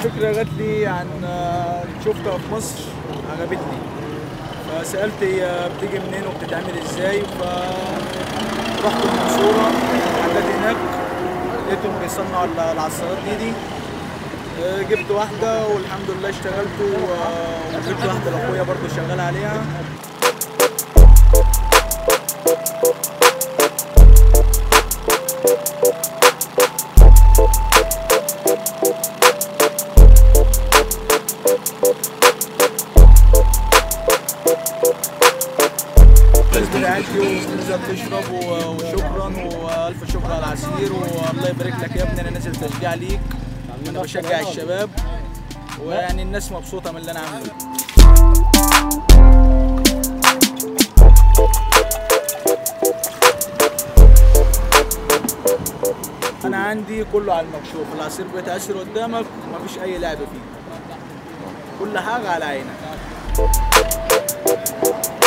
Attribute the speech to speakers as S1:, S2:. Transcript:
S1: الفكرة جات لي عن شفتها في مصر عجبتني فسألت هي بتيجي منين وبتتعمل ازاي فرحت المنصورة محلات هناك لقيتهم بيصنعوا العصارات دي دي آه، جبت واحدة والحمد لله اشتغلت و- وجبت واحدة لأخويا برضه شغال عليها الناس بتاعتي وننزل تشرب و- وشكرا والف شكر على العسير والله يبارك لك يا ابني انا نازل تشجيع ليك انا بشجع الشباب ويعني الناس مبسوطه من اللي انا عامله انا عندي كله على المكشوف العصير بيتعصر قدامك مفيش اي لعب فيه كل حاجه على عينك